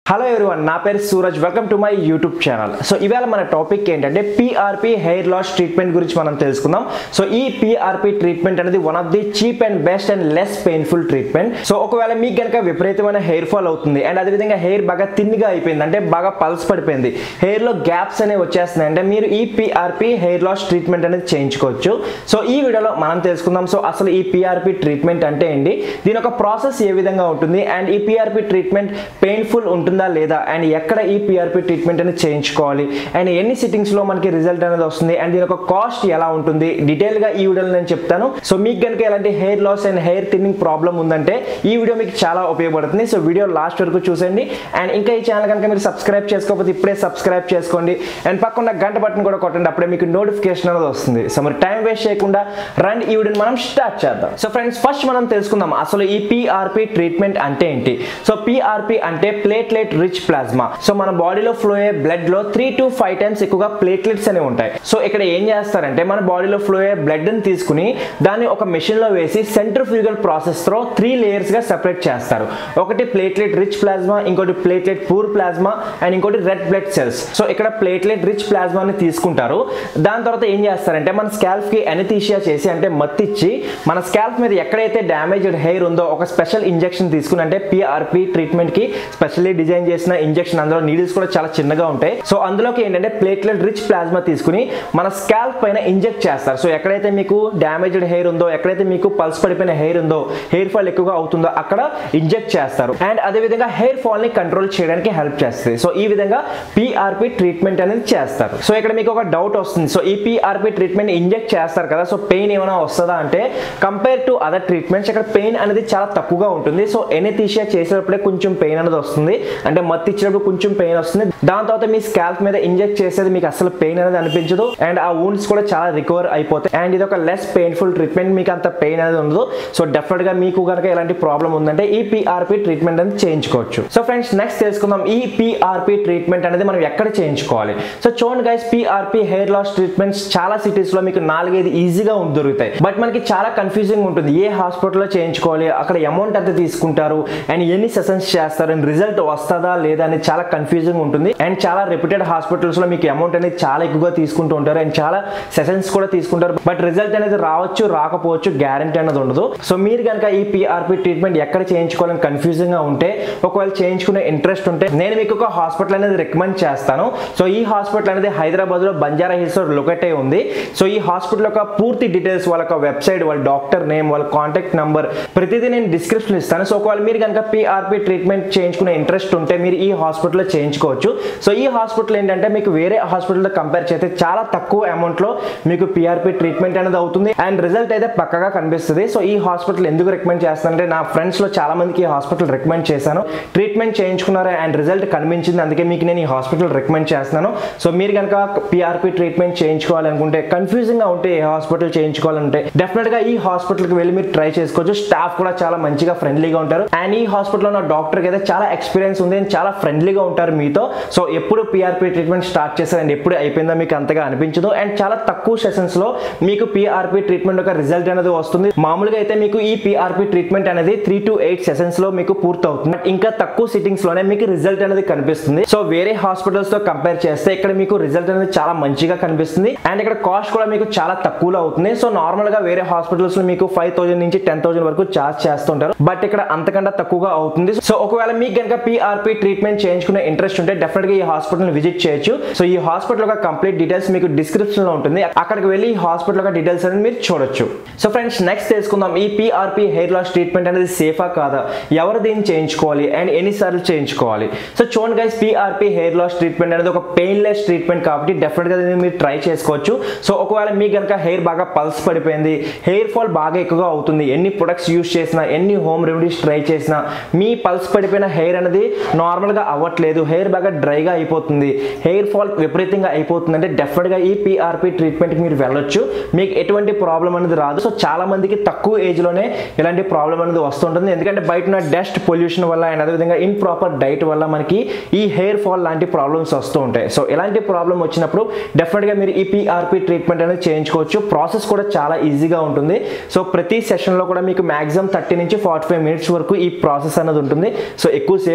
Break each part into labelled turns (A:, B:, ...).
A: hello everyone నా పేరు Suraj welcome to my YouTube channel so ఇవాళ మన టాపిక్ ఏంటంటే పిఆర్పి హెయిర్ లాస్ ట్రీట్మెంట్ గురించి మనం తెలుసుకుందాం సో ఈ పిఆర్పి ట్రీట్మెంట్ అనేది one of the cheap and best and less painful treatment so ఒకవేళ మీకు కనుక విపరీతమైన హెయిర్ ఫాల్ అవుతుంది అండ్ అదేవిధంగా హెయిర్ బాగా థిన్గా అయిపోయింది అంటే బాగా పల్స్ పడిపోయింది హెయిర్ లో గ్యాప్స్ అనేవి వచ్చేస్తున్నాయి అంటే మీరు ఈ పిఆర్పి హెయిర్ లాస్ ట్రీట్మెంట్ అనేది చేయించుకోవచ్చు సో ఈ వీడియోలో మనం తెలుసుకుందాం సో అసలు ఈ పిఆర్పి ట్రీట్మెంట్ అంటే ఏంటి దీని ఒక ప్రాసెస్ ఏ విధంగా ఉంటుంది అండ్ ఈ పిఆర్పి ట్రీట్మెంట్ పెయిన్ఫుల్ ఉంటుందా లేదా అండ్ ఎక్కడ ఈ పిఆర్పి ట్రీట్మెంట్ అనేది చేయించుకోవాలి అండ్ ఎన్ని సిట్టింగ్స్ లో మనకి రిజల్ట్ అనేది వస్తుంది అండ్ దీని ఒక కాస్ట్ ఎలా ఉంటుంది డీటెయిల్ గా ఈ వీడియోలో నేను చెప్తాను సో మీకు కనుక ఎలాంటి hair loss and hair thinning problem ఉందంటే ఈ వీడియో మీకు చాలా ఉపయోగపడుతుంది సో వీడియో లాస్ట్ వరకు చూసండి అండ్ ఇంకా ఈ ఛానల్ కనుక మీరు సబ్స్క్రైబ్ చేసుకోకపోతే ఇప్పుడే సబ్స్క్రైబ్ చేసుకోండి అండ్ పక్కన గంట బటన్ కూడా కొట్టండి అప్పుడే మీకు నోటిఫికేషన్ అనేది వస్తుంది సో మరి టైం వేస్ట్ చేయకుండా రండి ఈ వీడియోని మనం స్టార్ట్ చేద్దాం సో ఫ్రెండ్స్ ఫస్ట్ మనం తెలుసుకుందాం అసలు ఈ పిఆర్పి ట్రీట్మెంట్ అంటే ఏంటి సో పిఆర్పి అంటే ప్లేట్లెట్ రిచ్ ప్లాస్మా సో మన బాడీలో ఫ్లో అయ్యే బ్లడ్ లో త్రీ టు ఫైవ్ టైమ్స్ ఎక్కువగా ప్లేట్లెట్స్ అనేవి ఉంటాయి సో ఇక్కడ ఏం చేస్తారంటే మన బాడీలో ఫ్లో అయ్యే బ్లడ్ ని తీసుకుని దాన్ని ఒక మెషిన్ లో వేసి సెంట్రిఫ్యూగల్ ప్రాసెస్ తో త్రీ లేయర్స్ గా సెపరేట్ చేస్తారు ఒకటి ప్లేట్లెట్ రిచ్ ప్లాస్మా ఇంకోటి ప్లేట్లెట్ పూర్ ప్లాస్మా అండ్ ఇంకోటి రెడ్ బ్లడ్ సెల్స్ సో ఇక్కడ ప్లేట్లెట్ రిచ్ ప్లాస్మాని తీసుకుంటారు దాని తర్వాత ఏం చేస్తారంటే మన స్కాల్ప్ కి ఎనథీషియా చేసి అంటే మత్తిచ్చి మన స్కాల్ప్ మీద ఎక్కడైతే డ్యామేజ్డ్ హెయిర్ ఉందో ఒక స్పెషల్ ఇంజెక్షన్ తీసుకుని అంటే పిఆర్పి ట్రీట్మెంట్ కి స్పెషల్లీ డిజైన్ చేసిన ఇంజెక్షన్ అందులో నీడిల్స్ కూడా చాలా చిన్నగా ఉంటాయి సో అందులోకి ఏంటంటే ప్లేట్లెట్ రిచ్ ప్లాస్మా తీసుకుని మన స్కాల్ప్ పైన ఇంజెక్ట్ చేస్తారు సో ఎక్కడైతే మీకు డ్యామేజ్డ్ హెయిర్ ఉందో ఎక్కడైతే మీకు పల్స్ పడిపోయిన హెయిర్ ఉందో హెయిర్ ఫాల్ ఎక్కువగా అవుతుందో అక్కడ ఇంజెక్ట్ చేస్తారు అండ్ అదే విధంగా హెయిర్ ఫాల్ ని కంట్రోల్ చేయడానికి హెల్ప్ చేస్తుంది సో ఈ విధంగా పిఆర్పి ట్రీట్మెంట్ అనేది చేస్తారు సో ఇక్కడ మీకు ఒక డౌట్ వస్తుంది సో ఈ పిఆర్పి ట్రీట్మెంట్ ఇంజెక్ట్ చేస్తారు కదా సో పెయిన్ ఏమైనా వస్తుందా అంటే కంపేర్ టు అదర్ ట్రీట్మెంట్స్ ఇక్కడ పెయిన్ అనేది చాలా తక్కువగా ఉంటుంది సో ఎనెతీషియా చేసేటప్పుడే కొంచెం పెయిన్ అనేది వస్తుంది అంటే మత్తు ఇచ్చినప్పుడు కొంచెం పెయిన్ వస్తుంది దాని తర్వాత మీ స్కాల్ప్ మీద ఇంజెక్ట్ చేసేది మీకు అసలు పెయిన్ అనేది అనిపించదు అండ్ ఆ వూండ్స్ కూడా చాలా రికవర్ అయిపోతాయి అండ్ ఇది ఒక లెస్ పెయిన్ఫుల్ ట్రీట్మెంట్ మీకు అంత పెయిన్ అనేది ఉండదు సో డెఫినెట్ గా మీకు కనుక ఎలాంటి ప్రాబ్లం ఉందంటే ఈ పిఆర్పి ట్రీట్మెంట్ అనేది చేయించుకోవచ్చు సో ఫ్రెండ్స్ నెక్స్ట్ తెలుసుకుందాం ఈ పిఆర్పి ట్రీట్మెంట్ అనేది మనం ఎక్కడ చేయించుకోవాలి సో చూడండి guys PRP hair loss treatments చాలా సిటీస్ లో మీకు నాలుగైదు ఈజీగా దొరుకుతాయి బట్ మనకి చాలా కన్ఫ్యూజింగ్ ఉంటుంది ఏ హాస్పిటల్లో చేయించుకోవాలి అక్కడ అమౌంట్ ఎంత తీసుకుంటారు అండ్ ఎన్ని సెషన్స్ చేస్తారు అండ్ రిజల్ట్ వస్తుందా లేదా అనేది చాలా కన్ఫ్యూజింగ్ ఉంటుంది అండ్ చాలా రెప్యూటెడ్ హాస్పిటల్స్ లో మీకు అమౌంట్ అనేది చాలా ఎక్కువగా తీసుకుంటూ ఉంటారు అండ్ చాలా సెషన్స్ కూడా తీసుకుంటారు బట్ రిజల్ట్ అనేది రావచ్చు రాకపోవచ్చు గ్యారంటీ అనేది ఉండదు సో మీరు కనుక ఈ పిఆర్పి ట్రీట్మెంట్ ఎక్కడ చేయించుకోవాలని కన్ఫ్యూజింగ్ గా ఉంటే ఒకవేళ చేయించుకునే ఇంట్రెస్ట్ ఉంటే నేను మీకు ఒక హాస్పిటల్ అనేది రికమెండ్ చేస్తాను సో ఈ హాస్పిటల్ అనేది హైదరాబాద్ లో బంజారా హిల్స్ లో లొకేట్ అయి ఉంది సో ఈ హాస్పిటల్ యొక్క పూర్తి డీటెయిల్స్ వాళ్ళ వెబ్సైట్ వాళ్ళ డాక్టర్ నేమ్ వాళ్ళ కాంటాక్ట్ నంబర్ ప్రతిదీ నేను డిస్క్రిప్షన్ ఇస్తాను సో ఒకవేళ మీరు కనుక పిఆర్పి ట్రీట్మెంట్ చేయించుకునే ఇంట్రెస్ట్ ఉంటే మీరు ఈ హాస్పిటల్లో చేయించుకోవచ్చు సో ఈ హాస్పిటల్ ఏంటంటే మీకు వేరే హాస్పిటల్తో కంపేర్ చేస్తే చాలా తక్కువ అమౌంట్ లో మీకు పిఆర్పి ట్రీట్మెంట్ అనేది అవుతుంది అండ్ రిజల్ట్ అయితే పక్కగా కనిపిస్తుంది సో ఈ హాస్పిటల్ ఎందుకు రికమెండ్ చేస్తానంటే నా ఫ్రెండ్స్ లో చాలా మందికి ఈ హాస్పిటల్ రికమెండ్ చేశాను ట్రీట్మెంట్ చేయించుకున్నారు అండ్ రిజల్ట్ కనిపించింది అందుకే మీకు నేను ఈ హాస్పిటల్ రికమెండ్ చేస్తున్నాను సో మీరు కనుక పిఆర్పి ట్రీట్మెంట్ చేయించుకోవాలనుకుంటే కన్ఫ్యూజింగ్ గా ఉంటే ఏ హాస్పిటల్ చేయించుకోవాలంటే డెఫినెట్ గా ఈ హాస్పిటల్ కి వెళ్ళి మీరు ట్రై చేసుకోవచ్చు స్టాఫ్ కూడా చాలా మంచిగా ఫ్రెండ్లీగా ఉంటారు అండ్ ఈ హాస్పిటల్ ఉన్న డాక్టర్ కి అయితే చాలా ఎక్స్పీరియన్స్ ఉంది and చాలా ఫ్రెండ్లీగా ఉంటారు మీతో సో ఎప్పుడు పిఆర్పి ట్రీట్మెంట్ స్టార్ట్ చేస్తారు అండ్ ఎప్పుడు అయిపోయిందో మీకు అంతగా అనిపించదు అండ్ చాలా తక్కువ సెషన్స్ లో మీకు పిఆర్పి ట్రీట్మెంట్ ఒక రిజల్ట్ అనేది వస్తుంది మామూలుగా అయితే మీకు ఈ పిఆర్పి ట్రీట్మెంట్ అనేది త్రీ టు ఎయిట్ సెషన్స్ లో మీకు పూర్తి అవుతుంది బట్ ఇంకా తక్కువ సిట్టింగ్స్ లోనే మీకు రిజల్ట్ అనేది కనిపిస్తుంది సో వేరే హాస్పిటల్స్ తో కంపేర్ చేస్తే ఇక్కడ మీకు రిజల్ట్ అనేది చాలా మంచిగా కనిపిస్తుంది అండ్ ఇక్కడ కాస్ట్ కూడా మీకు చాలా తక్కువలో అవుతుంది సో నార్మల్ గా వేరే హాస్పిటల్స్ లో మీకు ఫైవ్ థౌసండ్ నుంచి టెన్ థౌసండ్ వరకు చార్జ్ చేస్తుంటారు బట్ ఇక్కడ అంతకంటే తక్కువగా అవుతుంది సో ఒకవేళ మీకు కనుక పిఆర్పి ట్రీట్మెంట్ చేయించుకునే ఇంట్రెస్ట్ ఉంటే డెఫినెట్ గా ఈ హాస్పిటల్ విజిట్ చేయొచ్చు సో ఈ హాస్పిటల్ యొక్క కంప్లీట్ డీటెయిల్స్ మీకు డిస్క్రిప్షన్ లో ఉంటుంది అక్కడికి వెళ్ళి ఈ హాస్పిటల్ యొక్క డీటెయిల్స్ అనేది మీరు చూడొచ్చు సో ఫ్రెండ్స్ నెక్స్ట్ తెలుసుకుందాం ఈ పిఆర్పి హెయిర్ లాస్ ట్రీట్మెంట్ అనేది సేఫా కాదా ఎవరు దీన్ని చేయించుకోవాలి అండ్ ఎన్నిసార్లు చేయించుకోవాలి సో చూడండి guys PRP hair loss treatment అనేది ఒక పెయిన్లెస్ ట్రీట్మెంట్ కాబట్టి డెఫినెట్ గా దీన్ని మీరు ట్రై చేసుకోవచ్చు సో ఒకవేళ మీకు కనుక హెయిర్ బాగా పల్స్ పడిపోయింది హెయిర్ ఫాల్ బాగా ఎక్కువగా అవుతుంది ఎన్ని ప్రొడక్ట్స్ యూస్ చేసినా ఎన్ని హోమ్ రెమెడీస్ ట్రై చేసినా మీ పల్స్ పడిపోయిన హెయిర్ అనేది నార్మల్గా అవ్వట్లేదు హెయిర్ బాగా డ్రైగా అయిపోతుంది హెయిర్ ఫాల్ విపరీతంగా అయిపోతుంది అంటే డెఫినెట్గా ఈ పిఆర్పి ట్రీట్మెంట్కి మీరు వెళ్ళొచ్చు మీకు ఎటువంటి ప్రాబ్లం అనేది రాదు సో చాలా మందికి తక్కువ ఏజ్లోనే ఇలాంటి ప్రాబ్లం అనేది వస్తుంటుంది ఎందుకంటే బయట ఉన్న డస్ట్ పొల్యూషన్ వల్ల అండ్ అదేవిధంగా ఇన్ ప్రాపర్ డైట్ వల్ల మనకి ఈ హెయిర్ ఫాల్ లాంటి ప్రాబ్లమ్స్ వస్తూ ఉంటాయి సో ఇలాంటి ప్రాబ్లం వచ్చినప్పుడు డెఫినెట్గా మీరు ఈ పిఆర్పి ట్రీట్మెంట్ అనేది చేయించుకోవచ్చు ప్రాసెస్ కూడా చాలా ఈజీగా ఉంటుంది సో ప్రతి సెషన్లో కూడా మీకు మాక్సిమం థర్టీ నుంచి ఫార్టీ ఫైవ్ మినిట్స్ వరకు ఈ ప్రాసెస్ అనేది ఉంటుంది సో ఎక్కువ సేపు కూడా ఉండదు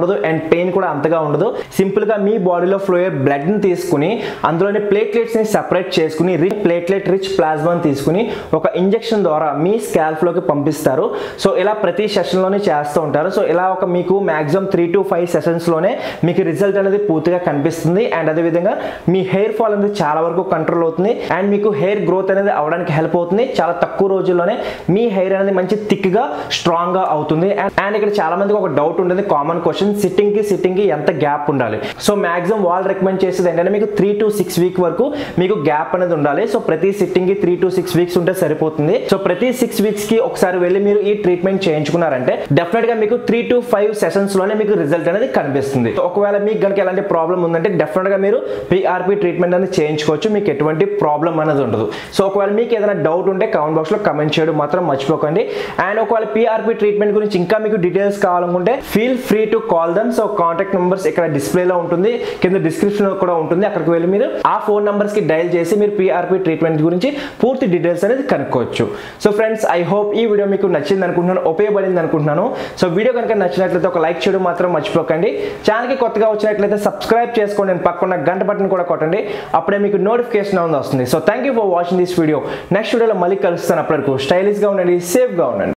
A: ఉండదు అండ్ పెయిన్ కూడా అంతగా ఉండదు సింపుల్ గా మీ బాడీలో ఫ్లో అయ్యే బ్లడ్ ని తీసుకుని అందులోని ప్లేట్లెట్స్ ని సెపరేట్ చేసుకుని రిచ్ ప్లేట్లెట్ రిచ్ ప్లాస్మాని తీసుకుని ఒక ఇంజెక్షన్ ద్వారా మీ స్కాల్ప్ లోకి పంపిస్తారు సో ఇలా ప్రతి సెషన్ లోనే చేస్తూ ఉంటారు సో ఇలా ఒక మీకు maximum three to five sessions లోనే మీకు రిజల్ట్ అనేది పూర్తిగా కనిపిస్తుంది అండ్ అదేవిధంగా మీ హెయిర్ ఫాల్ అనేది చాలా వరకు కంట్రోల్ అవుతుంది అండ్ మీకు హెయిర్ గ్రోత్ అనేది అవడానికి హెల్ప్ అవుతుంది చాలా తక్కువ రోజుల్లోనే మీ హెయిర్ అనేది మంచి థిక్ గా స్ట్రాంగ్ గా అవుతుంది అండ్ ఇక్కడ చాలా మందికి ఒక డౌట్ ఉంటుంది కామన్ క్వశ్చన్ సిట్టింగ్ కి సిట్టింగ్ కి ఎంత గ్యాప్ ఉండాలి సో మాక్సిమం వాళ్ళు రికమెండ్ చేసేది ఏంటంటే మీకు త్రీ టు సిక్స్ వీక్ వరకు మీకు గ్యాప్ అనేది ఉండాలి సో ప్రతి సిట్టింగ్ కి త్రీ టు సిక్స్ వీక్స్ ఉంటే సరిపోతుంది సో ప్రతి సిక్స్ వీక్స్ కి ఒకసారి వెళ్ళి మీరు ఈ ట్రీట్మెంట్ చేయించుకున్నారంటే డెఫినెట్ గా మీకు త్రీ టు ఫైవ్ సెషన్స్ లోనే మీకు రిజల్ట్ అనేది కనిపిస్తుంది సో ఒకవేళ మీకు కనుక ఎలాంటి ప్రాబ్లం ఉందంటే డెఫినెట్ గా మీరు పిఆర్పి ట్రీట్మెంట్ అనేది చేయించుకోవచ్చు మీకు ఎటువంటి ప్రాబ్లం అనేది ఉండదు సో ఒకవేళ మీకు ఏదైనా డౌట్ ఉంటే కామెంట్ బాక్స్ లో కమెంట్ చేయడం మాత్రం మర్చిపోకండి అండ్ ఒకవేళ పిఆర్పి ట్రీట్మెంట్ గురించి ఇంకా మీకు డీటెయిల్స్ కావాలనుకుంటే feel free to call them so contact numbers ఇక్కడ డిస్ప్లేలో ఉంటుంది కింద డిస్క్రిప్షన్ కూడా ఉంటుంది అక్కడికి వెళ్ళి మీరు ఆ ఫోన్ నెంబర్స్ కి డైల్ చేసి మీరు పిఆర్పి ట్రీట్మెంట్ గురించి పూర్తి డీటెయిల్స్ అనేది కనుక్కోవచ్చు సో ఫ్రెండ్స్ ఐ హోప్ ఈ వీడియో మీకు నచ్చింది అనుకుంటున్నాను ఉపయోగపడింది అనుకుంటున్నాను సో వీడియో కనుక నచ్చినట్లయితే ఒక లైక్ చేయడం మాత్రం మర్చిపోకండి ఛానల్కి కొత్తగా వచ్చినట్లయితే సబ్స్క్రైబ్ చేసుకోండి నేను పక్కన గంట బటన్ కూడా కొట్టండి అప్పుడే మీకు నోటిఫికేషన్ అనేది వస్తుంది so thank you for watching this video next వీడియోలో మళ్ళీ కలుస్తాను అప్పటివరకు స్టైలిష్గా ఉండండి సేఫ్గా ఉండండి